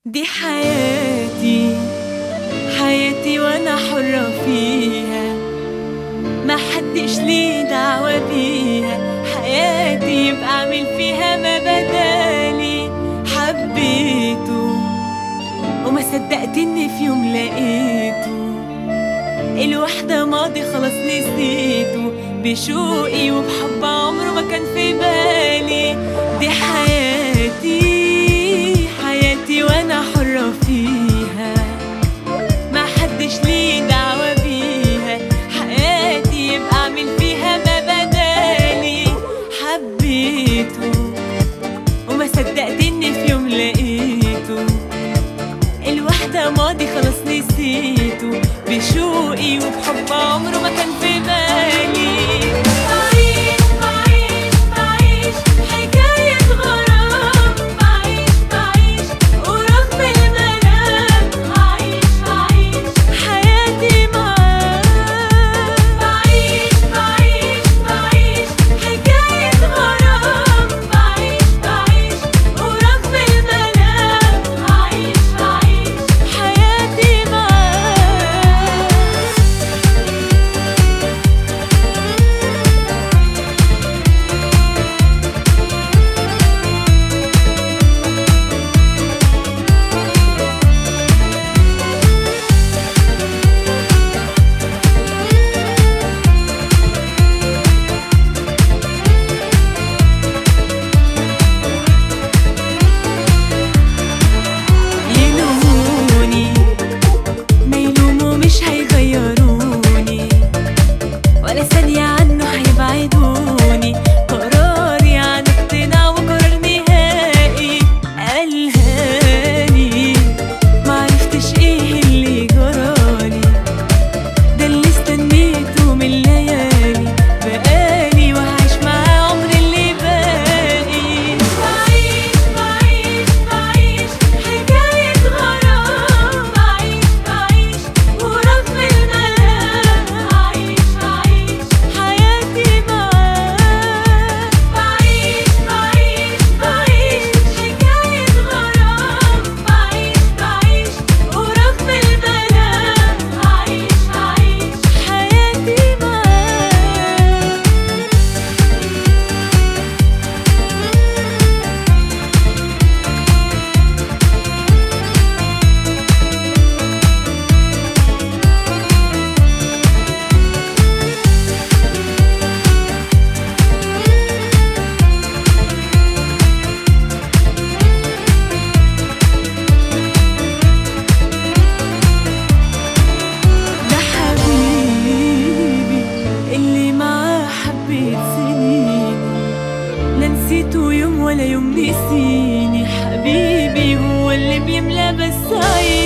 دي حياتي حياتي وانا حرة فيها ما حدش ليه دعوة بيها حياتي يبقى اعمل فيها ما بدالي حبيته وما صدقت اني في يوم لقيته الوحدة ماضي خلاص نسيته بشوقي وبحب عمره ما كان في بالي دي حياتي حياتي وانا حرة فيها ما حدش ليه دعوة بيها حياتي يبقى اعمل فيها ما بدالي حبيته وما صدقت اني في يوم لقيته الوحدة ماضي خلاص نسيته بشوقي وبحب عمره ما كان في بالي بعيش بعيش بعيش حكاية غرام بعيش بعيش ورغم المنام عايش عايش حياتي معاه بعيش بعيش بعيش حكاية غرام بعيش بعيش ورغم المنام عايش عايش حياتي معاه يلوموني ما يلوموا مش هيغيروني ولا ثانية عنه هيبعدوني قراري عن اقتناع وقرار نهائي قالهالي معرفتش ايه اللي جرالي ده اللي استنيته من ليالي بقالي وهعيش معاه عمري اللي باقي بعيش بعيش بعيش حكاية غرام بعيش بعيش ورغم المنام عايش عايش حياتي معاه بعيش بعيش بعيش حكاية غرام بعيش بعيش ورغم المنام عايش عايش حياتي معاه ده حبيبي اللي معاه حبيت سنين لا نسيته يوم ولا يوم نسيني حبيبي هو اللي بيملى بس عيني